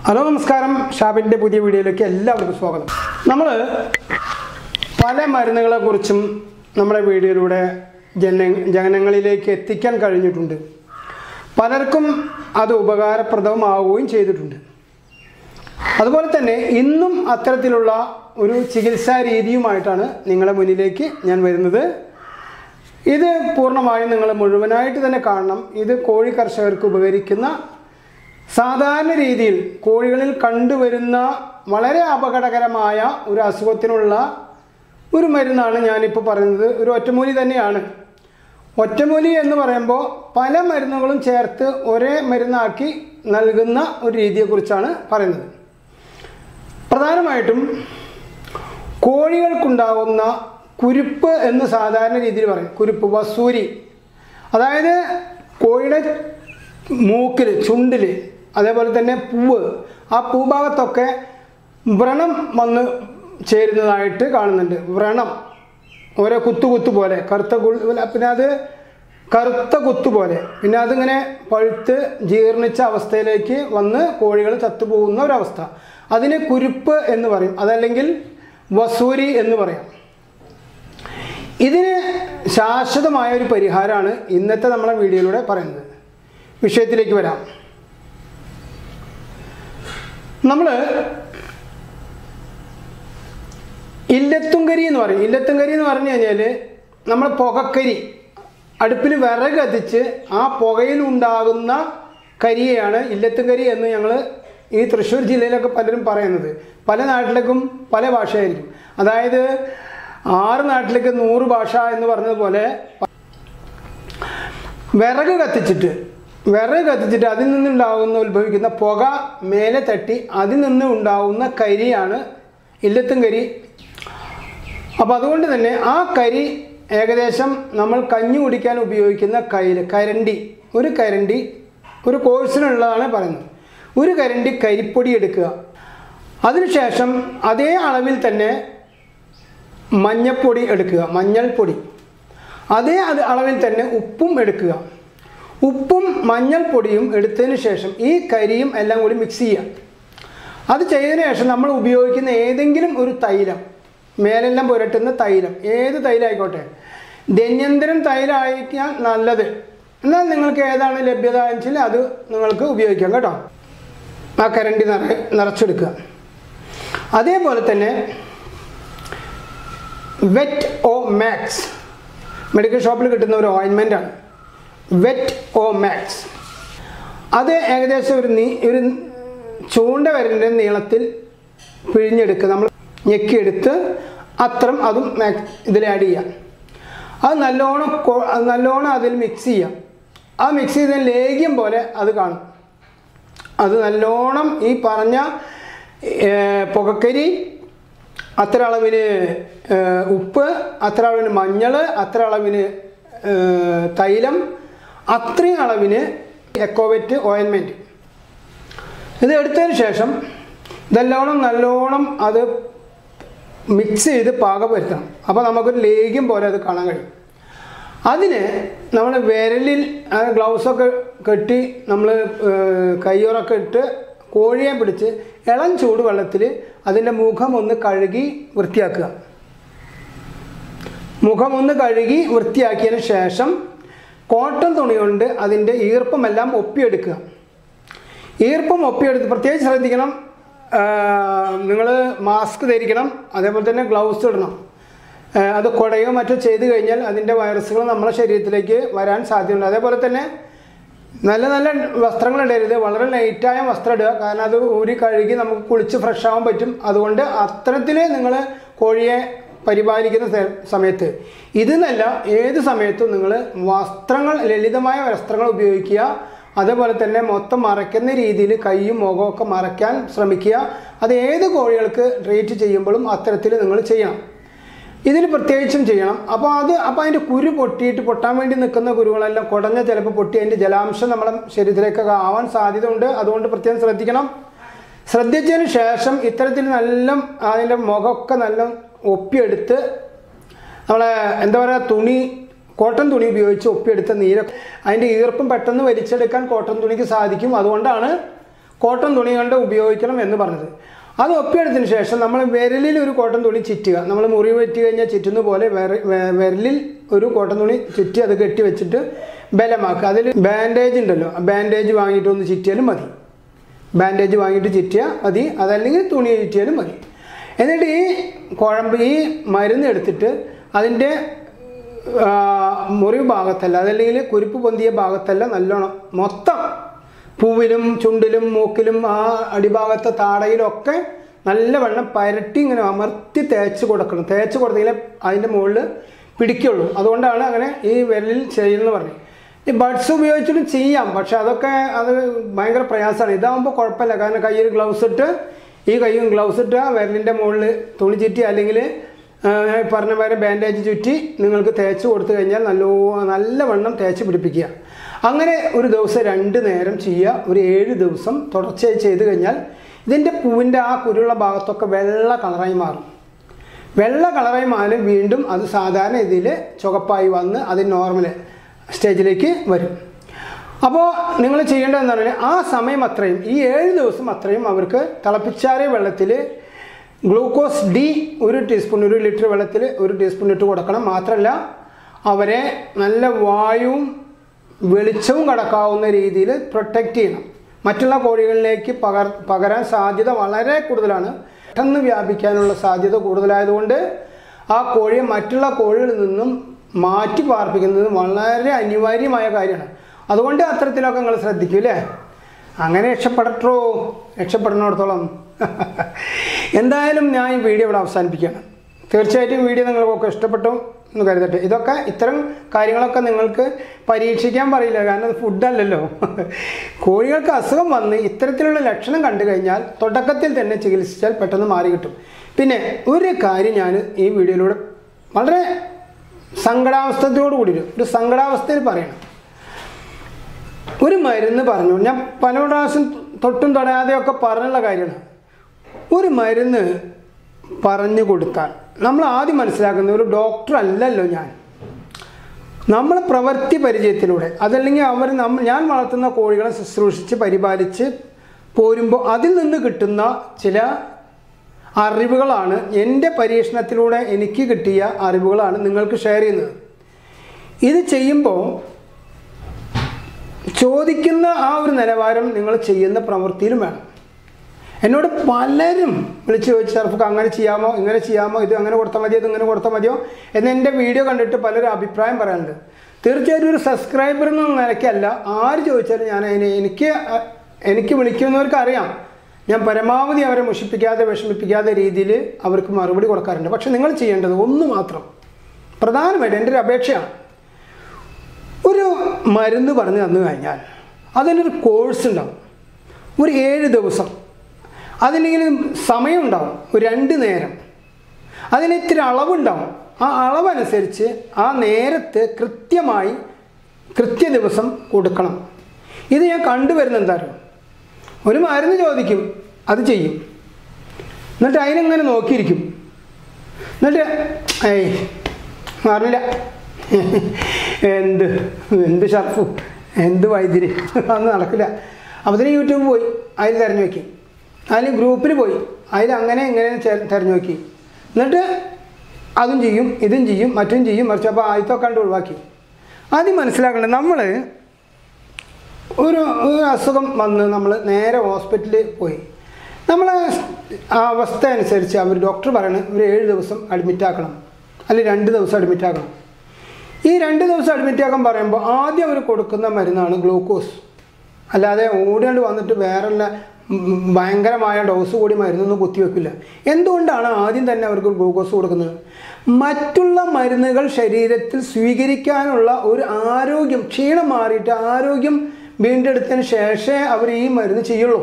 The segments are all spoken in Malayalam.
ഹലോ നമസ്കാരം ഷാബിൻ്റെ പുതിയ വീഡിയോയിലേക്ക് എല്ലാവർക്കും സ്വാഗതം നമ്മൾ പല മരുന്നുകളെ കുറിച്ചും നമ്മുടെ വീഡിയോയിലൂടെ ജന ജനങ്ങളിലേക്ക് എത്തിക്കാൻ കഴിഞ്ഞിട്ടുണ്ട് പലർക്കും അത് ഉപകാരപ്രദമാവുകയും ചെയ്തിട്ടുണ്ട് അതുപോലെ തന്നെ ഇന്നും അത്തരത്തിലുള്ള ഒരു ചികിത്സാ രീതിയുമായിട്ടാണ് നിങ്ങളുടെ മുന്നിലേക്ക് ഞാൻ വരുന്നത് ഇത് പൂർണ്ണമായും നിങ്ങൾ മുഴുവനായിട്ട് തന്നെ കാണണം ഇത് കോഴി കർഷകർക്ക് ഉപകരിക്കുന്ന സാധാരണ രീതിയിൽ കോഴികളിൽ കണ്ടുവരുന്ന വളരെ അപകടകരമായ ഒരു അസുഖത്തിനുള്ള ഒരു മരുന്നാണ് ഞാനിപ്പോൾ പറയുന്നത് ഒരു ഒറ്റമൂലി തന്നെയാണ് ഒറ്റമൂലി എന്ന് പറയുമ്പോൾ പല മരുന്നുകളും ചേർത്ത് ഒരേ മരുന്നാക്കി നൽകുന്ന ഒരു രീതിയെക്കുറിച്ചാണ് പറയുന്നത് പ്രധാനമായിട്ടും കോഴികൾക്കുണ്ടാകുന്ന കുരുപ്പ് എന്ന് സാധാരണ രീതിയിൽ പറയും കുരുപ്പ് വസൂരി അതായത് കോഴിയുടെ മൂക്കിൽ ചുണ്ടിൽ അതേപോലെ തന്നെ പൂവ് ആ പൂഭാഗത്തൊക്കെ വ്രണം വന്ന് ചേരുന്നതായിട്ട് കാണുന്നുണ്ട് വ്രണം ഓരോ കുത്തു കുത്തു പോലെ കറുത്ത ഗുൾ പിന്നെ അത് കറുത്ത കുത്തു പോലെ പിന്നെ അതിങ്ങനെ പഴുത്ത് ജീർണിച്ച അവസ്ഥയിലേക്ക് വന്ന് കോഴികൾ ചത്തുപോകുന്ന ഒരവസ്ഥ അതിന് കുരുപ്പ് എന്ന് പറയും അതല്ലെങ്കിൽ വസൂരി എന്ന് പറയാം ഇതിന് ശാശ്വതമായ ഒരു പരിഹാരമാണ് ഇന്നത്തെ നമ്മളെ വീഡിയോയിലൂടെ പറയുന്നത് വിഷയത്തിലേക്ക് വരാം നമ്മൾ ഇല്ലത്തുങ്കരി എന്ന് പറയും ഇല്ലത്തുങ്കരി എന്ന് പറഞ്ഞു കഴിഞ്ഞാൽ നമ്മൾ പുകക്കരി അടുപ്പിൽ വിറക് കത്തിച്ച് ആ പുകയിൽ ഉണ്ടാകുന്ന കരിയെയാണ് ഇല്ലത്തുങ്കരി എന്ന് ഞങ്ങൾ ഈ തൃശ്ശൂർ ജില്ലയിലൊക്കെ പലരും പറയുന്നത് പല നാട്ടിലേക്കും പല ഭാഷയായിരിക്കും അതായത് ആറ് നാട്ടിലേക്ക് നൂറ് ഭാഷ എന്ന് പറഞ്ഞതുപോലെ വിറക് കത്തിച്ചിട്ട് വിറക് കത്തിച്ചിട്ട് അതിൽ നിന്നുണ്ടാകുന്ന ഉത്ഭവിക്കുന്ന പുക മേലെ തട്ടി അതിൽ നിന്ന് ഉണ്ടാകുന്ന കരിയാണ് ഇല്ലത്തും കരി അപ്പോൾ അതുകൊണ്ട് തന്നെ ആ കരി ഏകദേശം നമ്മൾ കഞ്ഞി കുടിക്കാൻ ഉപയോഗിക്കുന്ന കയ്യിൽ കരണ്ടി ഒരു കരണ്ടി ഒരു കോഴ്സിനുള്ളതാണ് പറയുന്നത് ഒരു കരണ്ടി കരിപ്പൊടി എടുക്കുക അതിനുശേഷം അതേ അളവിൽ തന്നെ മഞ്ഞപ്പൊടി എടുക്കുക മഞ്ഞൾപ്പൊടി അതേ അത് അളവിൽ തന്നെ ഉപ്പും എടുക്കുക ഉപ്പും മഞ്ഞൾപ്പൊടിയും എടുത്തതിന് ശേഷം ഈ കരിയും എല്ലാം കൂടി മിക്സ് ചെയ്യുക അത് ചെയ്തതിന് ശേഷം നമ്മൾ ഉപയോഗിക്കുന്ന ഏതെങ്കിലും ഒരു തൈലം മേലെല്ലാം പുരട്ടുന്ന തൈലം ഏത് തൈലമായിക്കോട്ടെ ധന്യന്തരം തൈലമായിരിക്കാൻ നല്ലത് എന്നാൽ നിങ്ങൾക്ക് ഏതാണ് ലഭ്യത വെച്ചാൽ അത് നിങ്ങൾക്ക് ഉപയോഗിക്കാം കേട്ടോ ആ കരണ്ടി നിറ നിറച്ചെടുക്കുക അതേപോലെ തന്നെ വെറ്റ് ഓ മാക്സ് മെഡിക്കൽ ഷോപ്പിൽ കിട്ടുന്ന ഒരു ഓയിൻമെൻ്റാണ് വെറ്റ് ഓ മാക്സ് അത് ഏകദേശം ഒരു നീ ഒരു ചൂണ്ട വരൻ്റെ നീളത്തിൽ പിഴിഞ്ഞെടുക്കുക നമ്മൾ ഞെക്കിയെടുത്ത് അത്രം അതും മാക്സ് ഇതിൽ ആഡ് ചെയ്യാം അത് നല്ലോണം കൊ- അത് നല്ലോണം അതിൽ മിക്സ് ചെയ്യാം ആ മിക്സ് ചെയ്ത ലേഗ്യം പോലെ അത് കാണും അത് നല്ലോണം ഈ പറഞ്ഞ ഏർ, പുകക്കരി അത്ര അളവിന് ഏർ, ഉപ്പ് അത്ര അളവിന് മഞ്ഞൾ അത്ര അളവിന് ഏർ, തൈലം അത്രയും അളവിന് എക്കോവെറ്റ് ഓയിൻമെൻറ്റ് ഇത് എടുത്തതിന് ശേഷം ഇതെല്ലോണം നല്ലോണം അത് മിക്സ് ചെയ്ത് പാകം വരുത്തണം അപ്പോൾ നമുക്കൊരു ലേഗ്യം പോലെ അത് കാണാൻ കഴിയും അതിന് നമ്മൾ വിരലിൽ ആ ഗ്ലൗസൊക്കെ കെട്ടി നമ്മൾ കയ്യോറൊക്കെ ഇട്ട് കോഴിയെ പിടിച്ച് ഇളം ചൂട് വെള്ളത്തിൽ അതിൻ്റെ മുഖം ഒന്ന് കഴുകി വൃത്തിയാക്കുക മുഖം ഒന്ന് കഴുകി വൃത്തിയാക്കിയതിന് ശേഷം കോട്ടൺ തുണി കൊണ്ട് അതിൻ്റെ ഈർപ്പമെല്ലാം ഒപ്പിയെടുക്കുക ഈർപ്പം ഒപ്പിയെടുത്ത് പ്രത്യേകിച്ച് ശ്രദ്ധിക്കണം നിങ്ങൾ മാസ്ക് ധരിക്കണം അതേപോലെ തന്നെ ഗ്ലൗസ് ഇടണം ആ, അത് കുടയോ മറ്റോ ചെയ്ത് കഴിഞ്ഞാൽ അതിൻ്റെ വൈറസുകൾ നമ്മുടെ ശരീരത്തിലേക്ക് വരാൻ സാധ്യതയുണ്ട് അതേപോലെ തന്നെ നല്ല നല്ല വസ്ത്രങ്ങൾ ഇടരുത് വളരെ ലൈറ്റായ വസ്ത്രം ഇടുക കാരണം അത് ഊരി കഴുകി നമുക്ക് കുളിച്ച് ഫ്രഷ് ആവാൻ പറ്റും അതുകൊണ്ട് അത്തരത്തിൽ നിങ്ങൾ കോഴിയെ പരിപാലിക്കുന്ന സ- സമയത്ത് ഇതെന്നല്ല ഏത് സമയത്തും നിങ്ങൾ വസ്ത്രങ്ങൾ ലളിതമായ വസ്ത്രങ്ങൾ ഉപയോഗിക്കുക അതേപോലെ തന്നെ മൊത്തം മറയ്ക്കുന്ന രീതിയിൽ കൈയും മുഖവും ഒക്കെ മറയ്ക്കാൻ ശ്രമിക്കുക അത് ഏത് കോഴികൾക്ക് ട്രീറ്റ് ചെയ്യുമ്പോഴും അത്തരത്തിൽ നിങ്ങൾ ചെയ്യണം ഇതിൽ പ്രത്യേകിച്ചും ചെയ്യണം അപ്പോൾ അത് അപ്പോൾ അതിൻ്റെ കുരു പൊട്ടിയിട്ട് പൊട്ടാൻ വേണ്ടി നിൽക്കുന്ന കുരുകളെല്ലാം കുടഞ്ഞ ചിലപ്പോൾ പൊട്ടി അതിൻ്റെ ജലാംശം നമ്മുടെ ശരീരത്തിലേക്കൊക്കെ ആവാൻ സാധ്യത ഉണ്ട് അതുകൊണ്ട് പ്രത്യേകം ശ്രദ്ധിക്കണം ശ്രദ്ധിച്ചതിന് ശേഷം ഇത്തരത്തിൽ നല്ല അതിൻ്റെ മുഖമൊക്കെ നല്ല ഒപ്പിയെടുത്ത് നമ്മളെ എന്താ പറയുക തുണി കോട്ടൺ തുണി ഉപയോഗിച്ച് ഒപ്പിയെടുത്ത നീരൊക്കെ അതിൻ്റെ ഈർപ്പം പെട്ടെന്ന് വലിച്ചെടുക്കാൻ കോട്ടൺ തുണിക്ക് സാധിക്കും അതുകൊണ്ടാണ് കോട്ടൺ തുണി കൊണ്ട് ഉപയോഗിക്കണം എന്ന് പറഞ്ഞത് അത് ഒപ്പിയെടുത്തതിന് ശേഷം നമ്മൾ വിരലിൽ ഒരു കോട്ടൺ തുണി ചുറ്റുക നമ്മൾ മുറി വെറ്റി കഴിഞ്ഞാൽ ചുറ്റുന്ന പോലെ വിര- വെ- വിരലിൽ ഒരു കോട്ടൺ തുണി ചുറ്റി അത് കെട്ടി വെച്ചിട്ട് ബലമാക്കുക അതിൽ ബാൻഡേജ് ഉണ്ടല്ലോ ആ ബാൻഡേജ് വാങ്ങിയിട്ട് ഒന്ന് ചുറ്റിയാലും മതി ബാൻഡേജ് വാങ്ങിയിട്ട് ചുറ്റിയാൽ മതി അതല്ലെങ്കിൽ തുണി ചുറ്റിയാലും മതി എന്നിട്ട് ഈ കുഴമ്പ് ഈ മരുന്ന് എടുത്തിട്ട് അതിൻ്റെ ആ, മുറിവ് ഭാഗത്തല്ല അതല്ലെങ്കിൽ കുരുപ്പ് പൊന്തിയ ഭാഗത്തല്ല നല്ലോണം മൊത്തം പൂവിലും ചുണ്ടിലും മൂക്കിലും ആ അടിഭാഗത്തെ താടയിലൊക്കെ നല്ലവണ്ണം പരട്ടി ഇങ്ങനെ അമർത്തി തേച്ച് കൊടുക്കണം തേച്ച് കൊടുത്തെങ്കിലേ അതിൻ്റെ മുകളിൽ പിടിക്കുള്ളൂ അതുകൊണ്ടാണ് അങ്ങനെ ഈ വിരലിൽ ചെയ്യുന്നത് പറഞ്ഞു ഈ ബഡ്സ് ഉപയോഗിച്ചിട്ടും ചെയ്യാം പക്ഷെ അതൊക്കെ അത് ഭയങ്കര പ്രയാസമാണ് ഇതാകുമ്പോൾ കുഴപ്പമില്ല കാരണം കയ്യിൽ ഗ്ലൗസ് ഇട്ട് ഈ കയ്യും ഗ്ലൗസ് ഇട്ട് ആ വിരലിൻ്റെ മുകളിൽ തുണി ചുറ്റി അല്ലെങ്കിൽ ആ, ഞാൻ പറഞ്ഞ പോലെ ബാൻഡേജ് ചുറ്റി നിങ്ങൾക്ക് തേച്ച് കൊടുത്തു കഴിഞ്ഞാൽ നല്ലോ നല്ലവണ്ണം തേച്ച് പിടിപ്പിക്കുക അങ്ങനെ ഒരു ദിവസം രണ്ട് നേരം ചെയ്യുക ഒരു ഏഴ് ദിവസം തുടർച്ചയായി ചെയ്ത് കഴിഞ്ഞാൽ ഇതിൻ്റെ പൂവിൻ്റെ ആ കുരുള്ള ഭാഗത്തൊക്കെ വെള്ള കളറായി മാറും വെള്ള കളറായി മാറി വീണ്ടും അത് സാധാരണ ഇതിൽ ചുവപ്പായി വന്ന് അത് നോർമൽ സ്റ്റേജിലേക്ക് വരും അപ്പോൾ നിങ്ങൾ ചെയ്യേണ്ടത് എന്ന് പറഞ്ഞാൽ ആ സമയം അത്രയും ഈ ഏഴ് ദിവസം അത്രയും അവർക്ക് തിളപ്പിച്ചാറിയ വെള്ളത്തിൽ ഗ്ലൂക്കോസ് ഡി ഒരു ടീസ്പൂൺ ഒരു ലിറ്റർ വെള്ളത്തിൽ ഒരു ടീസ്പൂൺ ഇട്ട് കൊടുക്കണം മാത്രമല്ല അവരെ നല്ല വായുവും വെളിച്ചവും കടക്കാവുന്ന രീതിയിൽ പ്രൊട്ടക്റ്റ് ചെയ്യണം മറ്റുള്ള കോഴികളിലേക്ക് പകർ പകരാൻ സാധ്യത വളരെ കൂടുതലാണ് പെട്ടെന്ന് വ്യാപിക്കാനുള്ള സാധ്യത കൂടുതലായതുകൊണ്ട് ആ കോഴിയെ മറ്റുള്ള കോഴികളിൽ നിന്നും മാറ്റി പാർപ്പിക്കുന്നത് വളരെ അനിവാര്യമായ കാര്യമാണ് അതുകൊണ്ട് അത്തരത്തിലൊക്കെ നിങ്ങൾ ശ്രദ്ധിക്കും അല്ലേ അങ്ങനെ രക്ഷപ്പെടട്ടോ രക്ഷപ്പെടണോടത്തോളം എന്തായാലും ഞാൻ ഈ വീഡിയോ ഇവിടെ അവസാനിപ്പിക്കുകയാണ് തീർച്ചയായിട്ടും വീഡിയോ നിങ്ങൾക്കൊക്കെ ഇഷ്ടപ്പെട്ടു എന്ന് കരുതട്ടെ ഇതൊക്കെ ഇത്തരം കാര്യങ്ങളൊക്കെ നിങ്ങൾക്ക് പരീക്ഷിക്കാൻ പറയില്ല കാരണം അത് ഫുഡല്ലല്ലോ കോഴികൾക്ക് അസുഖം വന്ന് ഇത്തരത്തിലുള്ള ലക്ഷണം കണ്ടു കഴിഞ്ഞാൽ തുടക്കത്തിൽ തന്നെ ചികിത്സിച്ചാൽ പെട്ടെന്ന് മാറി കിട്ടും പിന്നെ ഒരു കാര്യം ഞാൻ ഈ വീഡിയോയിലൂടെ വളരെ സങ്കടാവസ്ഥയോട് കൂടി ഒരു സങ്കടാവസ്ഥയിൽ പറയണം ഒരു മരുന്ന് പറഞ്ഞു ഞാൻ പല പ്രാവശ്യം തൊട്ടും തൊടാതെയൊക്കെ പറഞ്ഞുള്ള കാര്യമാണ് ഒരു മരുന്ന് പറഞ്ഞു കൊടുത്താൽ നമ്മൾ ആദ്യം മനസ്സിലാക്കുന്നത് ഒരു ഡോക്ടർ അല്ലല്ലോ ഞാൻ നമ്മൾ പ്രവൃത്തി പരിചയത്തിലൂടെ അതല്ലെങ്കിൽ അവർ നമ്മൾ ഞാൻ വളർത്തുന്ന കോഴികളെ ശുശ്രൂഷിച്ച് പരിപാലിച്ച് പോരുമ്പോൾ അതിൽ നിന്ന് കിട്ടുന്ന ചില അറിവുകളാണ് എൻ്റെ പരീക്ഷണത്തിലൂടെ എനിക്ക് കിട്ടിയ അറിവുകളാണ് നിങ്ങൾക്ക് ഷെയർ ചെയ്യുന്നത് ഇത് ചെയ്യുമ്പോൾ ചോദിക്കുന്ന ആ ഒരു നിലവാരം നിങ്ങൾ ചെയ്യുന്ന പ്രവൃത്തിയിലും വേണം എന്നോട് പലരും വിളിച്ച് ചോദിച്ചു സർഫക്ക് അങ്ങനെ ചെയ്യാമോ ഇങ്ങനെ ചെയ്യാമോ ഇത് അങ്ങനെ കൊടുത്താൽ മതിയോ ഇത് ഇങ്ങനെ കൊടുത്താൽ മതിയോ എന്ന് എൻ്റെ വീഡിയോ കണ്ടിട്ട് പലരും അഭിപ്രായം പറയാനുണ്ട് തീർച്ചയായിട്ടും ഒരു സബ്സ്ക്രൈബർ എന്ന നിലയ്ക്കല്ല ആര് ചോദിച്ചാലും ഞാൻ അതിനെ എനിക്ക് അ- എനിക്ക് വിളിക്കുന്നവർക്ക് അറിയാം ഞാൻ പരമാവധി അവരെ മുഷിപ്പിക്കാതെ വിഷമിപ്പിക്കാതെ രീതിയിൽ അവർക്ക് മറുപടി കൊടുക്കാറുണ്ട് പക്ഷെ നിങ്ങൾ ചെയ്യേണ്ടത് ഒന്ന് മാത്രം പ്രധാനമായിട്ട് എൻ്റെ ഒരു അപേക്ഷയാണ് ഒരു മരുന്ന് പറഞ്ഞു തന്നു കഴിഞ്ഞാൽ അതിനൊരു കോഴ്സ് ഉണ്ടാവും ഒരു ഏഴ് ദിവസം അതില്ലെങ്കിൽ സമയം ഉണ്ടാവും ഒരു രണ്ട് നേരം അതിന് ഇത്തിരി അളവുണ്ടാവും ആ അളവനുസരിച്ച് ആ നേരത്ത് കൃത്യമായി കൃത്യ ദിവസം കൊടുക്കണം ഇത് ഞാൻ കണ്ടുവരുന്ന എന്താ അറിയോ ഒരു മരുന്ന് ചോദിക്കും അത് ചെയ്യും എന്നിട്ട് അതിനെങ്ങനെ നോക്കിയിരിക്കും എന്നിട്ട് ഏയ് അറിയില്ല എന്ത് എന്ത് ഷർഫു എന്ത് വൈദ്യുതി അന്ന് നടക്കില്ല അപ്പത്തിന് യൂട്യൂബ് പോയി അതിൽ തിരഞ്ഞു നോക്കി അതിൽ ഗ്രൂപ്പിൽ പോയി അതിൽ അങ്ങനെ ഇങ്ങനെ ചെ- തിരഞ്ഞു നോക്കി എന്നിട്ട് അതും ചെയ്യും ഇതും ചെയ്യും മറ്റും ചെയ്യും മറിച്ച് അപ്പോൾ ആദ്യത്തെ കണ്ട് ഒഴിവാക്കി ആദ്യം മനസ്സിലാക്കേണ്ടത് നമ്മൾ ഒരു ഒരു അസുഖം വന്ന് നമ്മൾ നേരെ ഹോസ്പിറ്റലിൽ പോയി നമ്മൾ ആ അവസ്ഥ അനുസരിച്ച് അവർ ഡോക്ടർ പറയണത് ഒരു ഏഴ് ദിവസം അഡ്മിറ്റ് ആക്കണം അല്ലെങ്കിൽ രണ്ട് ദിവസം അഡ്മിറ്റ് ആക്കണം ഈ രണ്ട് ദിവസം അഡ്മിറ്റ് ആക്കാൻ പറയുമ്പോൾ ആദ്യം അവർ കൊടുക്കുന്ന മരുന്നാണ് ഗ്ലൂക്കോസ് അല്ലാതെ ഓടിയാണ്ട് വന്നിട്ട് വേറെ ഭയങ്കരമായ ഡോസ് കൂടി മരുന്നൊന്നും കുത്തിവെക്കില്ല എന്തുകൊണ്ടാണ് ആദ്യം തന്നെ അവർക്ക് ഗ്ലൂക്കോസ് കൊടുക്കുന്നത് മറ്റുള്ള മരുന്നുകൾ ശരീരത്തിൽ സ്വീകരിക്കാനുള്ള ഒരു ആരോഗ്യം ക്ഷീണം മാറിയിട്ട് ആരോഗ്യം വീണ്ടെടുത്തതിന് ശേഷമേ അവർ ഈ മരുന്ന് ചെയ്യുള്ളൂ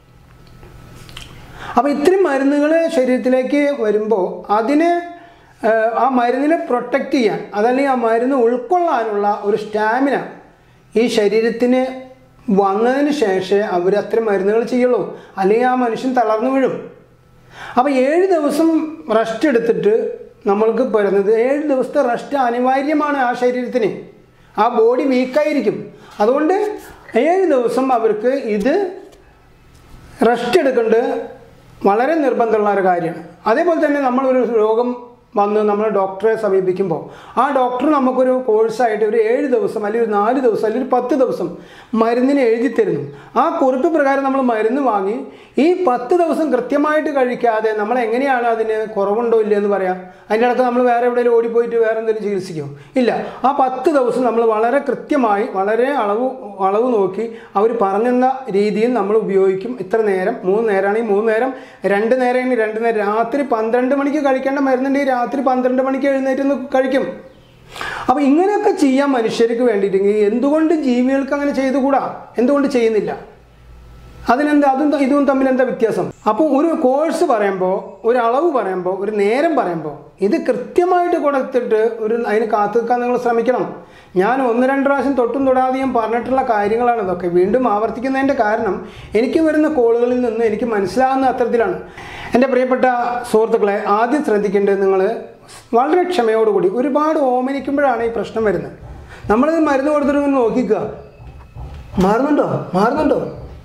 അപ്പോൾ ഇത്രയും മരുന്നുകൾ ശരീരത്തിലേക്ക് വരുമ്പോൾ അതിനെ ആ, ആ മരുന്നിനെ പ്രൊട്ടക്റ്റ് ചെയ്യാൻ അതല്ലെങ്കിൽ ആ മരുന്ന് ഉൾക്കൊള്ളാനുള്ള ഒരു സ്റ്റാമിന ഈ ശരീരത്തിന് വന്നതിന് ശേഷമേ അവർ അത്തരം മരുന്നുകൾ ചെയ്യുള്ളൂ അല്ലെങ്കിൽ ആ മനുഷ്യൻ തളർന്നു വീഴും അപ്പോൾ ഏഴ് ദിവസം റെസ്റ്റ് എടുത്തിട്ട് നമ്മൾക്ക് വരുന്നത് ഏഴ് ദിവസത്തെ റെസ്റ്റ് അനിവാര്യമാണ് ആ ശരീരത്തിന് ആ ബോഡി വീക്കായിരിക്കും അതുകൊണ്ട് ഏഴ് ദിവസം അവർക്ക് ഇത് റെസ്റ്റ് എടുക്കേണ്ടത് വളരെ നിർബന്ധമുള്ള ഒരു കാര്യമാണ് അതേപോലെ തന്നെ നമ്മളൊരു രോഗം വന്ന് നമ്മൾ ഡോക്ടറെ സമീപിക്കുമ്പോൾ ആ ഡോക്ടർ നമുക്കൊരു കോഴ്സായിട്ട് ഒരു ഏഴ് ദിവസം അല്ലെങ്കിൽ ഒരു നാല് ദിവസം അല്ലെങ്കിൽ ഒരു പത്ത് ദിവസം മരുന്നിന് എഴുതി തരുന്നു ആ കുറിപ്പ് പ്രകാരം നമ്മൾ മരുന്ന് വാങ്ങി ഈ പത്ത് ദിവസം കൃത്യമായിട്ട് കഴിക്കാതെ നമ്മൾ എങ്ങനെയാണ് അതിന് കുറവുണ്ടോ ഇല്ലയോ എന്ന് പറയാം അതിൻ്റെ ഇടയ്ക്ക് നമ്മൾ വേറെ എവിടെയെങ്കിലും ഓടിപ്പോയിട്ട് വേറെ എന്തെങ്കിലും ചികിത്സിക്കുമോ ഇല്ല ആ പത്ത് ദിവസം നമ്മൾ വളരെ കൃത്യമായി വളരെ അളവ് അളവ് നോക്കി അവർ പറഞ്ഞെന്ന രീതിയിൽ നമ്മൾ ഉപയോഗിക്കും ഇത്ര നേരം മൂന്ന് നേരമാണെങ്കിൽ മൂന്ന് നേരം രണ്ട് നേരമാണെങ്കിൽ രണ്ട് നേരം രാത്രി പന്ത്രണ്ട് മണിക്ക് കഴിക്കേണ്ട മരുന്നുണ്ടെങ്കിൽ രാത്രി പന്ത്രണ്ട് മണിക്ക് എഴുന്നേറ്റ് നിന്ന് കഴിക്കും അപ്പോൾ ഇങ്ങനെയൊക്കെ ചെയ്യാൻ മനുഷ്യർക്ക് വേണ്ടിയിട്ടെങ്കിൽ എന്തുകൊണ്ട് ജീവികൾക്ക് അങ്ങനെ ചെയ്തുകൂടാ എന്തുകൊണ്ട് ചെയ്യുന്നില്ല അതിനെന്താ അതും ത- ഇതും തമ്മിൽ എന്താ വ്യത്യാസം അപ്പോൾ ഒരു കോഴ്സ് പറയുമ്പോൾ ഒരു അളവ് പറയുമ്പോൾ ഒരു നേരം പറയുമ്പോൾ ഇത് കൃത്യമായിട്ട് കൊടുത്തിട്ട് ഒരു അതിന് കാത്തു നിൽക്കാൻ നിങ്ങൾ ശ്രമിക്കണം ഞാൻ ഒന്ന് രണ്ട് പ്രാവശ്യം തൊട്ടും തൊടാതെയും പറഞ്ഞിട്ടുള്ള കാര്യങ്ങളാണ് ഇതൊക്കെ വീണ്ടും ആവർത്തിക്കുന്നതിൻ്റെ കാരണം എനിക്ക് വരുന്ന കോളുകളിൽ നിന്ന് എനിക്ക് മനസ്സിലാകുന്ന അത്തരത്തിലാണ് എൻ്റെ പ്രിയപ്പെട്ട സുഹൃത്തുക്കളെ ആദ്യം ശ്രദ്ധിക്കേണ്ടത് നിങ്ങൾ വളരെ ക്ഷമയോടുകൂടി ഒരുപാട് ഓമനിക്കുമ്പോഴാണ് ഈ പ്രശ്നം വരുന്നത് നമ്മളിത് മരുന്ന് കൊടുത്തിട്ട് ഇങ്ങനെ നോക്കിക്കുക മാറുന്നുണ്ടോ മാറുന്നുണ്ടോ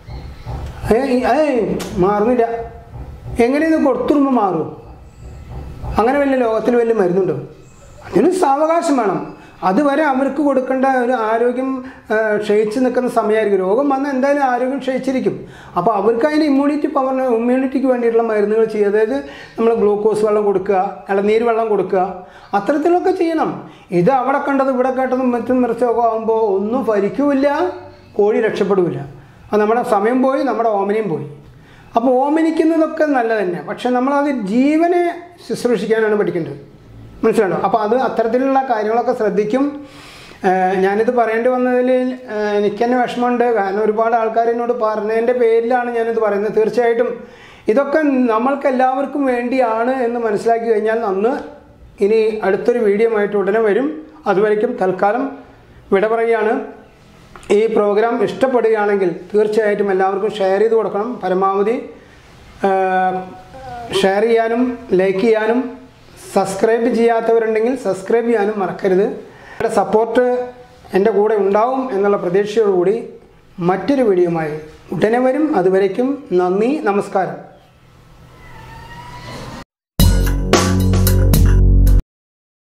ഏ ഏയ് മാറുന്നില്ല എങ്ങനെ ഇത് കൊടുത്തുറുമ്പോൾ മാറും അങ്ങനെ വലിയ ലോകത്തിൽ വലിയ മരുന്നുണ്ടോ അതിന് സാവകാശം വേണം അതുവരെ അവർക്ക് കൊടുക്കേണ്ട ഒരു ആരോഗ്യം ആ, ക്ഷയിച്ച് നിൽക്കുന്ന സമയമായിരിക്കും രോഗം വന്നാൽ എന്തായാലും ആരോഗ്യം ക്ഷയിച്ചിരിക്കും അപ്പോൾ അവർക്ക് അതിന് ഇമ്മ്യൂണിറ്റി പവറിന് ഇമ്മ്യൂണിറ്റിക്ക് വേണ്ടിയിട്ടുള്ള മരുന്നുകൾ ചെയ്യുക അതായത് നമ്മൾ ഗ്ലൂക്കോസ് വെള്ളം കൊടുക്കുക ഇളനീര് വെള്ളം കൊടുക്കുക അത്തരത്തിലൊക്കെ ചെയ്യണം ഇത് അവിടെ കണ്ടത് ഇവിടെ കേട്ടതും മറ്റും മറിച്ചൊക്കെ ആകുമ്പോൾ ഒന്നും ഫലിക്കുമില്ല കോഴി രക്ഷപ്പെടില്ല അത് നമ്മുടെ സമയം പോയി നമ്മുടെ ഓമനയും പോയി അപ്പോൾ ഓമനിക്കുന്നതൊക്കെ നല്ല തന്നെ പക്ഷെ നമ്മളത് ജീവനെ ശുശ്രൂഷിക്കാനാണ് പഠിക്കേണ്ടത് മനസ്സിലാണോ അപ്പോൾ അത് അത്തരത്തിലുള്ള കാര്യങ്ങളൊക്കെ ശ്രദ്ധിക്കും ഏഹ് ഞാനിത് പറയേണ്ടി വന്നതിൽ ഏഹ് എനിക്ക് തന്നെ വിഷമമുണ്ട് കാരണം ഒരുപാട് ആൾക്കാർ എന്നോട് പറഞ്ഞതിൻ്റെ പേരിലാണ് ഞാനിത് പറയുന്നത് തീർച്ചയായിട്ടും ഇതൊക്കെ നമ്മൾക്ക് എല്ലാവർക്കും വേണ്ടിയാണ് എന്ന് മനസ്സിലാക്കി കഴിഞ്ഞാൽ അന്ന് ഇനി അടുത്തൊരു വീഡിയോ ആയിട്ട് ഉടനെ വരും അതുവരയ്ക്കും തൽക്കാലം വിട പറയുകയാണ് ഈ പ്രോഗ്രാം ഇഷ്ടപ്പെടുകയാണെങ്കിൽ തീർച്ചയായിട്ടും എല്ലാവർക്കും ഷെയർ ചെയ്ത് കൊടുക്കണം പരമാവധി ഷെയർ ചെയ്യാനും ലൈക്ക് ചെയ്യാനും സബ്സ്ക്രൈബ് ചെയ്യാത്തവരുണ്ടെങ്കിൽ സബ്സ്ക്രൈബ് ചെയ്യാനും മറക്കരുത് നിങ്ങളുടെ സപ്പോർട്ട് എൻ്റെ കൂടെ ഉണ്ടാവും എന്നുള്ള പ്രതീക്ഷയോടുകൂടി മറ്റൊരു വീഡിയോയുമായി ഉടനെ വരും അതുവരയ്ക്കും നന്ദി നമസ്കാരം